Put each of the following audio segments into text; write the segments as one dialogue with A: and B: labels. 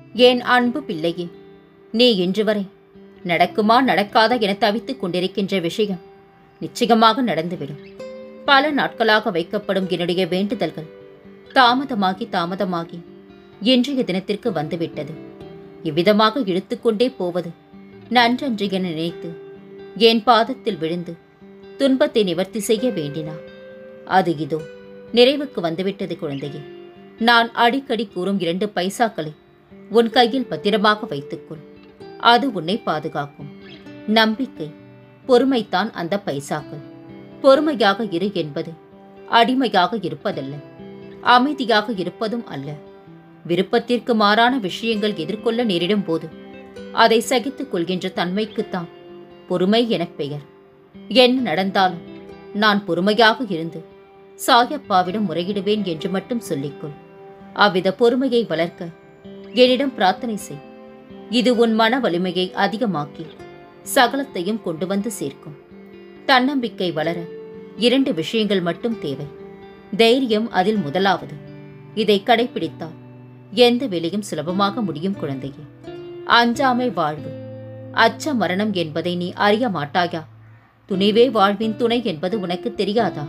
A: என் அன்பு பிள்ளையே நீ இன்று வரை நடக்குமா நடக்காதா என தவித்துக் கொண்டிருக்கின்ற விஷயம் நிச்சயமாக நடந்துவிடும் பல நாட்களாக வைக்கப்படும் என்னுடைய வேண்டுதல்கள் தாமதமாகி தாமதமாகி இன்றைய தினத்திற்கு வந்துவிட்டது இவ்விதமாக இழுத்துக்கொண்டே போவது நன்றன்று என நினைத்து என் பாதத்தில் விழுந்து துன்பத்தை நிவர்த்தி செய்ய வேண்டினார் அது இதோ நிறைவுக்கு வந்துவிட்டது குழந்தையே நான் அடிக்கடி கூறும் இரண்டு பைசாக்களை உன் கையில் பத்திரமாக வைத்துக்கொள் அது உன்னை பாதுகாக்கும் நம்பிக்கை பொறுமைத்தான் அந்த பைசாக்கள் பொறுமையாக இரு என்பது அடிமையாக இருப்பதல்ல அமைதியாக இருப்பதும் அல்ல விருப்பத்திற்கு மாறான விஷயங்கள் எதிர்கொள்ள நேரிடும் போது அதை சகித்துக் கொள்கின்ற தன்மைக்குத்தான் பொறுமை எனப் பெயர் என்ன நடந்தாலும் நான் பொறுமையாக இருந்து சாயப்பாவிடம் முறையிடுவேன் என்று மட்டும் சொல்லிக்கொள் அவ்வித பொறுமையை வளர்க்க என்னிடம் பிரார்த்தனை செய் இது உன் மன வலிமையை அதிகமாக்கி சகலத்தையும் கொண்டு வந்து சேர்க்கும் தன்னம்பிக்கை வளர இரண்டு விஷயங்கள் மட்டும் தேவை தைரியம் அதில் முதலாவது இதை கடைபிடித்தால் எந்த வேலையும் சுலபமாக முடியும் குழந்தையே அஞ்சாமை வாழ்வு அச்ச மரணம் என்பதை நீ அறிய மாட்டாயா துணிவே வாழ்வின் துணை என்பது உனக்கு தெரியாதா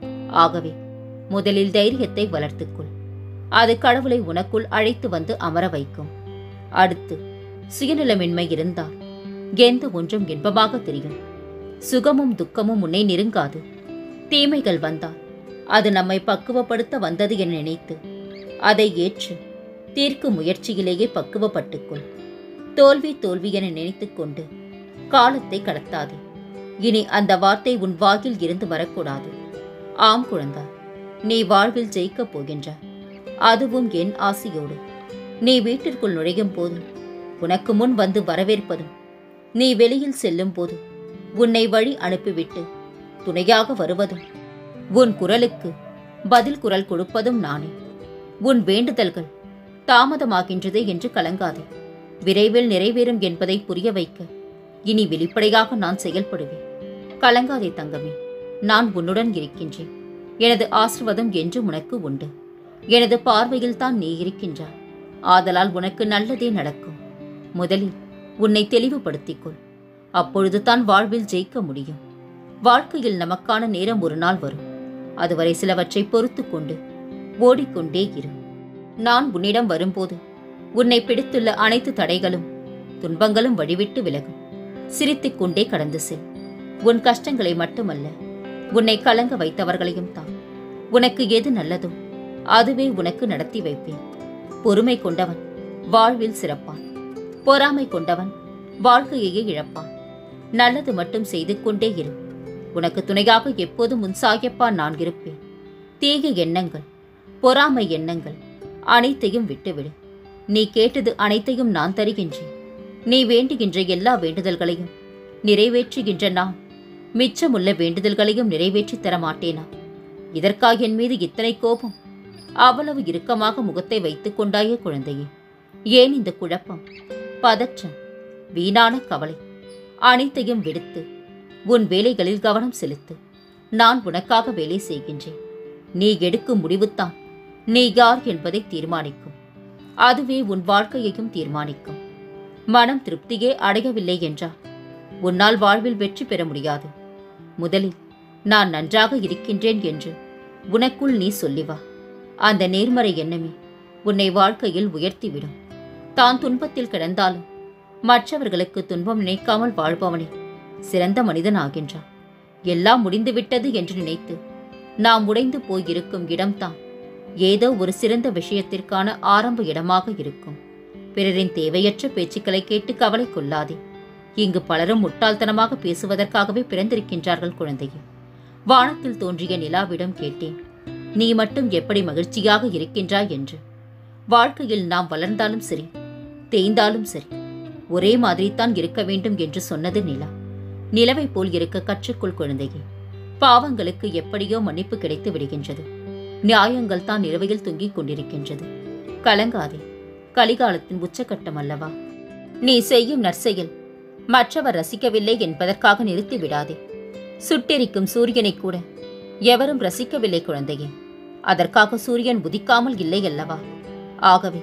A: ஆகவே முதலில் தைரியத்தை வளர்த்துக்கொள் அது கடவுளை உனக்குள் அழைத்து வந்து அமர வைக்கும் அடுத்து சுயநலமின்மை இருந்தால் எந்த ஒன்றும் இன்பமாக தெரியும் சுகமும் துக்கமும் உன்னை நெருங்காது தீமைகள் வந்தால் அது நம்மை பக்குவப்படுத்த வந்தது என நினைத்து அதை ஏற்று தீர்க்கும் முயற்சியிலேயே பக்குவப்பட்டுக்கொள் தோல்வி தோல்வி என நினைத்துக் கொண்டு காலத்தை கடத்தாதே இனி அந்த வார்த்தை உன் வாயில் இருந்து வரக்கூடாது ஆம் குழந்தா நீ வாழ்வில் ஜெயிக்கப் போகின்றாய் அதுவும் என் ஆசையோடு நீ வீட்டிற்குள் நுழையும் போது உனக்கு முன் வந்து வரவேற்பதும் நீ வெளியில் செல்லும் போது உன்னை வழி அனுப்பிவிட்டு துணையாக வருவதும் உன் குரலுக்கு பதில் குரல் கொடுப்பதும் நானே உன் வேண்டுதல்கள் தாமதமாகின்றது என்று கலங்காதே விரைவில் நிறைவேறும் என்பதை புரிய வைக்க இனி வெளிப்படையாக நான் செயல்படுவேன் கலங்காதே தங்கமே நான் உன்னுடன் இருக்கின்றேன் எனது ஆசிர்வாதம் என்று உனக்கு உண்டு எனது பார்வையில் தான் நீ இருக்கின்றாய் ஆதலால் உனக்கு நல்லதே நடக்கும் முதலில் உன்னை தெளிவுபடுத்திக் கொள் அப்பொழுது தான் வாழ்வில் ஜெயிக்க முடியும் வாழ்க்கையில் நமக்கான நேரம் ஒரு நாள் வரும் அதுவரை சிலவற்றை பொறுத்து கொண்டு ஓடிக்கொண்டே இரு நான் உன்னிடம் வரும்போது உன்னை பிடித்துள்ள அனைத்து தடைகளும் துன்பங்களும் வழிவிட்டு விலகும் சிரித்துக் கொண்டே கடந்து செல் உன் கஷ்டங்களை மட்டுமல்ல உன்னை கலங்க வைத்தவர்களையும் தான் உனக்கு எது நல்லதோ அதுவே உனக்கு நடத்தி வைப்பேன் பொறுமை கொண்டவன் வாழ்வில் சிறப்பான் பொறாமை கொண்டவன் வாழ்க்கையையே இழப்பான் நல்லது மட்டும் செய்து கொண்டே இரு உனக்கு துணையாக எப்போதும் உன் சாயப்பா நான் இருப்பேன் தீய எண்ணங்கள் பொறாமை எண்ணங்கள் அனைத்தையும் விட்டுவிடு நீ கேட்டது அனைத்தையும் நான் தருகின்றேன் நீ வேண்டுகின்ற எல்லா வேண்டுதல்களையும் நிறைவேற்றுகின்ற நான் மிச்சமுள்ள வேண்டுதல்களையும் நிறைவேற்றித் தர மாட்டேனா இதற்காக என் மீது இத்தனை கோபம் அவ்வளவு இறுக்கமாக முகத்தை வைத்துக் கொண்டாயே குழந்தையே ஏன் இந்த குழப்பம் பதற்றம் வீணான கவலை அனைத்தையும் விடுத்து உன் வேலைகளில் கவனம் செலுத்து நான் உனக்காக வேலை செய்கின்றேன் நீ எடுக்கும் முடிவுதான் நீ யார் என்பதை தீர்மானிக்கும் அதுவே உன் வாழ்க்கையையும் தீர்மானிக்கும் மனம் திருப்தியே அடையவில்லை என்றால் உன்னால் வாழ்வில் வெற்றி பெற முடியாது முதலில் நான் நன்றாக இருக்கின்றேன் என்று உனக்குள் நீ சொல்லி வா அந்த நேர்மறை எண்ணமே உன்னை வாழ்க்கையில் உயர்த்திவிடும் தான் துன்பத்தில் கிடந்தாலும் மற்றவர்களுக்கு துன்பம் நினைக்காமல் வாழ்பவனே சிறந்த மனிதன் ஆகின்றான் எல்லாம் முடிந்துவிட்டது என்று நினைத்து நாம் உடைந்து போயிருக்கும் இடம்தான் ஏதோ ஒரு சிறந்த விஷயத்திற்கான ஆரம்ப இடமாக இருக்கும் பிறரின் தேவையற்ற பேச்சுக்களை கேட்டு கவலை கொள்ளாதே இங்கு பலரும் முட்டாள்தனமாக பேசுவதற்காகவே பிறந்திருக்கின்றார்கள் குழந்தையே வானத்தில் தோன்றிய நிலாவிடம் கேட்டேன் நீ மட்டும் எப்படி மகிழ்ச்சியாக இருக்கின்றாய் என்று வாழ்க்கையில் நாம் வளர்ந்தாலும் சரி தேய்ந்தாலும் சரி ஒரே மாதிரித்தான் இருக்க வேண்டும் என்று சொன்னது நிலா நிலவை போல் இருக்க கற்றுக்கொள் குழந்தையே பாவங்களுக்கு எப்படியோ மன்னிப்பு கிடைத்து விடுகின்றது நியாயங்கள் தான் நிலவையில் தொங்கிக் கொண்டிருக்கின்றது கலங்காதே கலிகாலத்தின் உச்சக்கட்டம் அல்லவா நீ செய்யும் நற்செயல் மற்றவர் ரசிக்கவில்லை என்பதற்காக நிறுத்தி விடாதே சுட்டெரிக்கும் சூரியனை கூட எவரும் ரசிக்கவில்லை குழந்தையே அதற்காக சூரியன் உதிக்காமல் இல்லை அல்லவா ஆகவே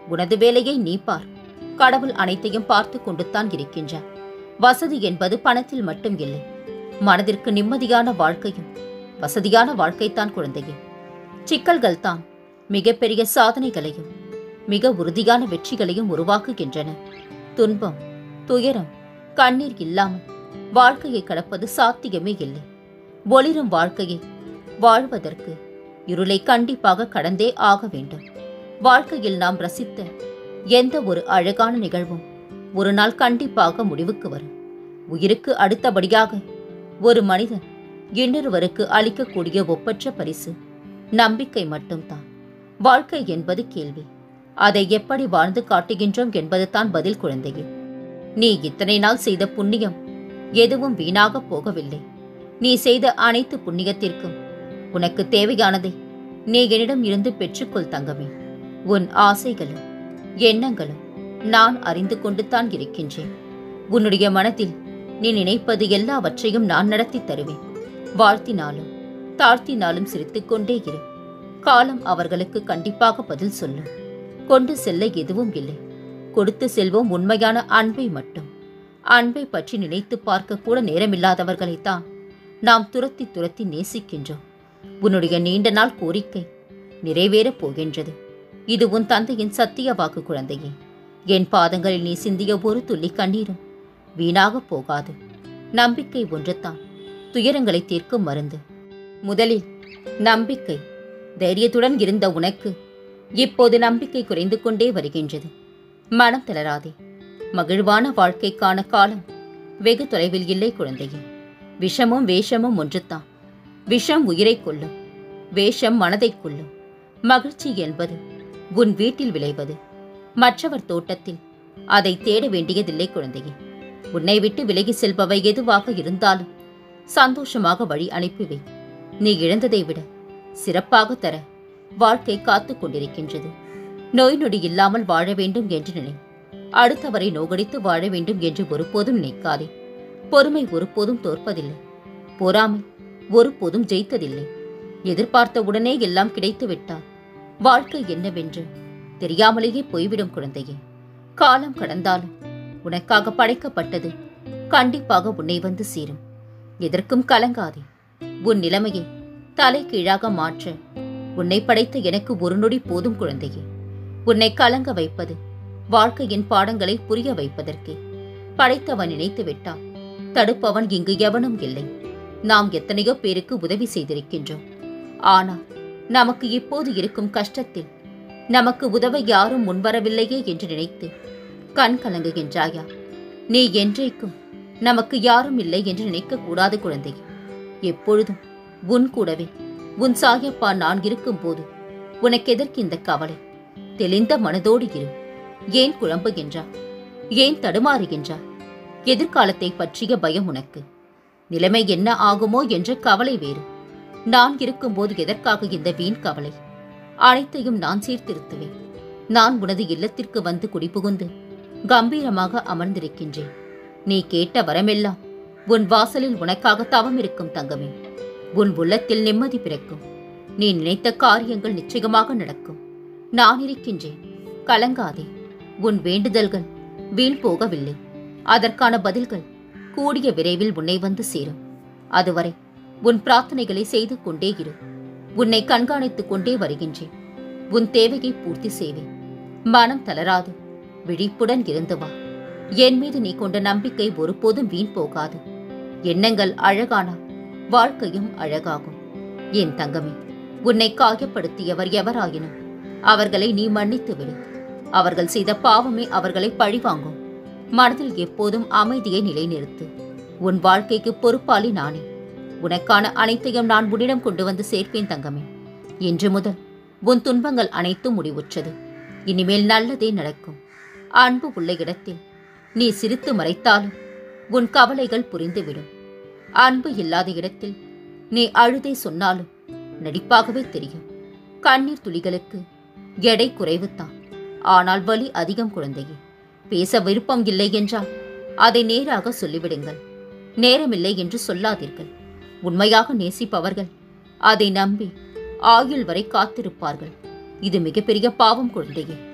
A: உனது வேலையை நீ பார் கடவுள் அனைத்தையும் பார்த்து கொண்டுத்தான் இருக்கின்றார் வசதி என்பது பணத்தில் மட்டும் இல்லை மனதிற்கு நிம்மதியான வாழ்க்கையும் வசதியான வாழ்க்கைத்தான் குழந்தையே சிக்கல்கள் தான் மிகப்பெரிய சாதனைகளையும் மிக உறுதியான வெற்றிகளையும் உருவாக்குகின்றன துன்பம் துயரம் கண்ணீர் இல்லாமல் வாழ்க்கையை கடப்பது சாத்தியமே இல்லை ஒளிரும் வாழ்க்கையை வாழ்வதற்கு இருளை கண்டிப்பாக கடந்தே ஆக வேண்டும் வாழ்க்கையில் நாம் ரசித்த எந்த ஒரு அழகான நிகழ்வும் ஒரு நாள் கண்டிப்பாக முடிவுக்கு வரும் உயிருக்கு அடுத்தபடியாக ஒரு மனிதன் இன்னொருவருக்கு அளிக்கக்கூடிய ஒப்பற்ற பரிசு நம்பிக்கை மட்டும்தான் வாழ்க்கை என்பது கேள்வி அதை எப்படி வாழ்ந்து காட்டுகின்றோம் என்பதுதான் பதில் குழந்தையே நீ இத்தனை நாள் செய்த புண்ணியம் எதுவும் வீணாக போகவில்லை நீ செய்த அனைத்து புண்ணியத்திற்கும் உனக்கு தேவையானதை நீ என்னிடம் இருந்து பெற்றுக்கொள் தங்கமே உன் ஆசைகளும் எண்ணங்களும் நான் அறிந்து கொண்டுதான் இருக்கின்றேன் உன்னுடைய மனதில் நீ நினைப்பது எல்லாவற்றையும் நான் நடத்தி தருவேன் வாழ்த்தினாலும் தாழ்த்தினாலும் சிரித்துக்கொண்டே இரு காலம் அவர்களுக்கு கண்டிப்பாக பதில் சொல்லும் கொண்டு செல்ல எதுவும் இல்லை கொடுத்து செல்வோம் உண்மையான அன்பை மட்டும் அன்பை பற்றி நினைத்து பார்க்க கூட நேரமில்லாதவர்களைத்தான் நாம் துரத்தி துரத்தி நேசிக்கின்றோம் உன்னுடைய நீண்ட நாள் கோரிக்கை நிறைவேறப் போகின்றது இது உன் தந்தையின் சத்திய வாக்கு குழந்தையே என் பாதங்களில் நீ சிந்திய ஒரு துள்ளி கண்ணீரும் வீணாகப் போகாது நம்பிக்கை ஒன்றுதான் துயரங்களை தீர்க்கும் மருந்து முதலில் நம்பிக்கை தைரியத்துடன் இருந்த உனக்கு இப்போது நம்பிக்கை குறைந்து கொண்டே வருகின்றது மனம் தளராதே மகிழ்வான வாழ்க்கைக்கான காலம் வெகு தொலைவில் இல்லை குழந்தையே விஷமும் வேஷமும் ஒன்றுதான் விஷம் உயிரை கொல்லும் வேஷம் மனதை கொல்லும் மகிழ்ச்சி என்பது உன் வீட்டில் விளைவது மற்றவர் தோட்டத்தில் அதை தேட வேண்டியதில்லை குழந்தையே உன்னை விட்டு விலகி செல்பவை எதுவாக இருந்தாலும் சந்தோஷமாக வழி அனுப்பிவை நீ இழந்ததை விட சிறப்பாக தர வாழ்க்கை காத்துக் கொண்டிருக்கின்றது நோய் நொடி இல்லாமல் வாழ வேண்டும் என்று நினை அடுத்தவரை நோகடித்து வாழ வேண்டும் என்று ஒருபோதும் நினைக்காதே பொறுமை ஒருபோதும் தோற்பதில்லை பொறாமை ஒருபோதும் ஜெயித்ததில்லை எதிர்பார்த்த உடனே எல்லாம் கிடைத்து விட்டால் வாழ்க்கை என்னவென்று தெரியாமலேயே போய்விடும் குழந்தையே காலம் கடந்தாலும் உனக்காக படைக்கப்பட்டது கண்டிப்பாக உன்னை வந்து சேரும் எதற்கும் கலங்காதே உன் நிலைமையை தலை கீழாக மாற்ற உன்னை படைத்த எனக்கு ஒரு நொடி போதும் குழந்தையே உன்னை கலங்க வைப்பது வாழ்க்கையின் பாடங்களை புரிய வைப்பதற்கே படைத்தவன் நினைத்து விட்டான் தடுப்பவன் இங்கு எவனும் இல்லை நாம் எத்தனையோ பேருக்கு உதவி செய்திருக்கின்றோம் ஆனால் நமக்கு இப்போது இருக்கும் கஷ்டத்தில் நமக்கு உதவ யாரும் முன்வரவில்லையே என்று நினைத்து கண் கலங்குகின்றாயா நீ என்றைக்கும் நமக்கு யாரும் இல்லை என்று நினைக்க கூடாது குழந்தையே எப்பொழுதும் உன் கூடவே உன் சாயப்பா நான் இருக்கும்போது உனக்கு எதற்கு இந்த கவலை தெளிந்த மனதோடு இரு ஏன் குழம்புகின்றார் ஏன் தடுமாறுகின்றார் எதிர்காலத்தை பற்றிய பயம் உனக்கு நிலைமை என்ன ஆகுமோ என்ற கவலை வேறு நான் இருக்கும்போது எதற்காக இந்த வீண் கவலை அனைத்தையும் நான் சீர்திருத்துவேன் நான் உனது இல்லத்திற்கு வந்து குடிபுகுந்து கம்பீரமாக அமர்ந்திருக்கின்றேன் நீ கேட்ட வரமெல்லாம் உன் வாசலில் உனக்காக தவம் இருக்கும் தங்கமே உன் உள்ளத்தில் நிம்மதி பிறக்கும் நீ நினைத்த காரியங்கள் நிச்சயமாக நடக்கும் நான் இருக்கின்றேன் கலங்காதே உன் வேண்டுதல்கள் வீண் போகவில்லை அதற்கான பதில்கள் கூடிய விரைவில் உன்னை வந்து சேரும் அதுவரை உன் பிரார்த்தனைகளை செய்து கொண்டே இரு உன்னை கண்காணித்துக் கொண்டே வருகின்றேன் உன் தேவையை பூர்த்தி செய்வேன் மனம் தளராது விழிப்புடன் இருந்து வா என் மீது நீ கொண்ட நம்பிக்கை ஒருபோதும் வீண் போகாது எண்ணங்கள் அழகானால் வாழ்க்கையும் அழகாகும் என் தங்கமே உன்னை காயப்படுத்தியவர் எவராயினும் அவர்களை நீ மன்னித்து விடு அவர்கள் செய்த பாவமே அவர்களை பழிவாங்கும் மனதில் எப்போதும் அமைதியை நிலைநிறுத்து உன் வாழ்க்கைக்கு பொறுப்பாளி நானே உனக்கான அனைத்தையும் நான் உன்னிடம் கொண்டு வந்து சேர்ப்பேன் தங்கமே இன்று முதல் உன் துன்பங்கள் அனைத்தும் முடிவுற்றது இனிமேல் நல்லதே நடக்கும் அன்பு உள்ள இடத்தில் நீ சிரித்து மறைத்தாலும் உன் கவலைகள் புரிந்துவிடும் அன்பு இல்லாத இடத்தில் நீ அழுதே சொன்னாலும் நடிப்பாகவே தெரியும் கண்ணீர் துளிகளுக்கு எடை குறைவுதான் ஆனால் வலி அதிகம் குழந்தையே பேச விருப்பம் இல்லை என்றால் அதை நேராக சொல்லிவிடுங்கள் நேரமில்லை என்று சொல்லாதீர்கள் உண்மையாக நேசிப்பவர்கள் அதை நம்பி ஆயுள் வரை காத்திருப்பார்கள் இது மிகப்பெரிய பாவம் குழந்தையே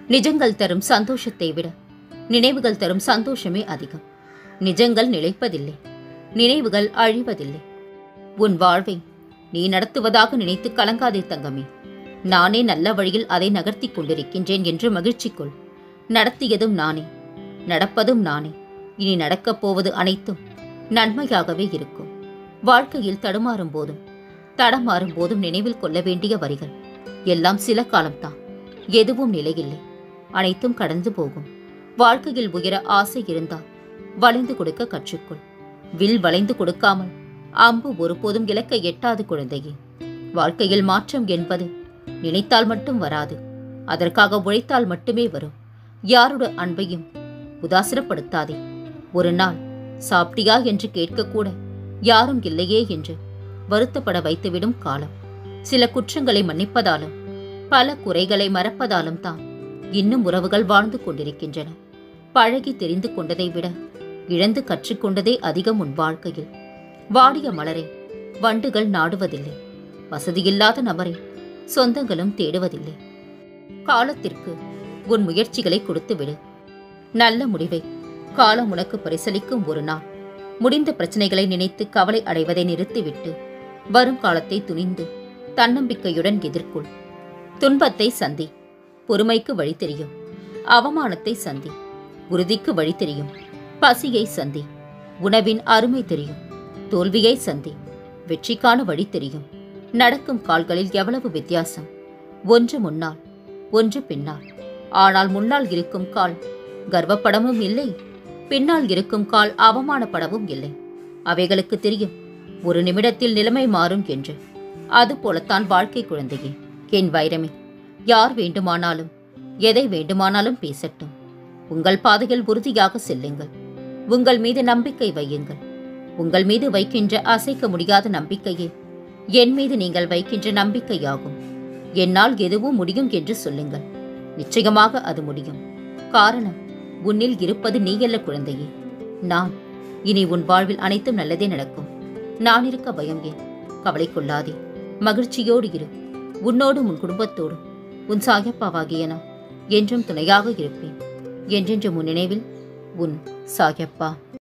A: நிஜங்கள் தரும் சந்தோஷத்தை விட நினைவுகள் தரும் சந்தோஷமே அதிகம் நிஜங்கள் நிலைப்பதில்லை நினைவுகள் அழிவதில்லை உன் வாழ்வை நீ நடத்துவதாக நினைத்து கலங்காதே தங்கமே நானே நல்ல வழியில் அதை நகர்த்திக் கொண்டிருக்கின்றேன் என்று மகிழ்ச்சி கொள் நடத்தியதும் நானே நடப்பதும் நானே இனி நடக்கப் போவது அனைத்தும் நன்மையாகவே இருக்கும் வாழ்க்கையில் தடுமாறும் போதும் தடமாறும் போதும் நினைவில் கொள்ள வேண்டிய வரிகள் எல்லாம் சில காலம்தான் எதுவும் நிலையில்லை அனைத்தும் கடந்து போகும் வாழ்க்கையில் உயர ஆசை இருந்தால் வளைந்து கொடுக்க கற்றுக்கொள் வில் வளைந்து கொடுக்காமல் அம்பு ஒருபோதும் இலக்கை எட்டாது குழந்தையே வாழ்க்கையில் மாற்றம் என்பது நினைத்தால் மட்டும் வராது அதற்காக உழைத்தால் மட்டுமே வரும் யாரோட அன்பையும் உதாசனப்படுத்தாதே ஒரு நாள் சாப்பிட்டியா என்று கேட்கக்கூட யாரும் இல்லையே என்று வருத்தப்பட வைத்துவிடும் காலம் சில குற்றங்களை மன்னிப்பதாலும் பல குறைகளை மறப்பதாலும் தான் இன்னும் உறவுகள் வாழ்ந்து கொண்டிருக்கின்றன பழகி தெரிந்து கொண்டதை விட இழந்து கற்றுக்கொண்டதே அதிகம் உன் வாழ்க்கையில் வாடிய மலரை வண்டுகள் நாடுவதில்லை வசதியில்லாத நபரை சொந்தங்களும் தேடுவதில்லை காலத்திற்கு உன் முயற்சிகளை கொடுத்துவிடு நல்ல முடிவை காலம் உனக்கு பரிசளிக்கும் ஒரு நாள் முடிந்த பிரச்சனைகளை நினைத்து கவலை அடைவதை நிறுத்திவிட்டு வரும் காலத்தை துணிந்து தன்னம்பிக்கையுடன் எதிர்கொள் துன்பத்தை சந்தி பொறுமைக்கு வழி தெரியும் அவமானத்தை சந்தி உறுதிக்கு வழி தெரியும் பசியை சந்தி உணவின் அருமை தெரியும் தோல்வியை சந்தி வெற்றிக்கான வழி தெரியும் நடக்கும் கால்களில் எவ்வளவு வித்தியாசம் ஒன்று முன்னால் ஒன்று பின்னால் ஆனால் முன்னால் இருக்கும் கால் கர்வப்படவும் இல்லை பின்னால் இருக்கும் கால் அவமானப்படவும் இல்லை அவைகளுக்கு தெரியும் ஒரு நிமிடத்தில் நிலைமை மாறும் என்று அதுபோலத்தான் வாழ்க்கை குழந்தையே என் வைரமே யார் வேண்டுமானாலும் எதை வேண்டுமானாலும் பேசட்டும் உங்கள் பாதையில் உறுதியாக செல்லுங்கள் உங்கள் மீது நம்பிக்கை வையுங்கள் உங்கள் மீது வைக்கின்ற அசைக்க முடியாத நம்பிக்கையே என் மீது நீங்கள் வைக்கின்ற நம்பிக்கையாகும் என்னால் எதுவும் முடியும் என்று சொல்லுங்கள் நிச்சயமாக அது முடியும் காரணம் உன்னில் இருப்பது நீயல்ல குழந்தையே நான் இனி உன் வாழ்வில் அனைத்தும் நல்லதே நடக்கும் நான் இருக்க பயம் ஏன் கவலை கொள்ளாதே மகிழ்ச்சியோடு இரு உன்னோடும் உன் குடும்பத்தோடும் உன் சாயப்பாவாகிய நான் என்றும் துணையாக இருப்பேன் என்றென்று முன் நினைவில் உன் சாயப்பா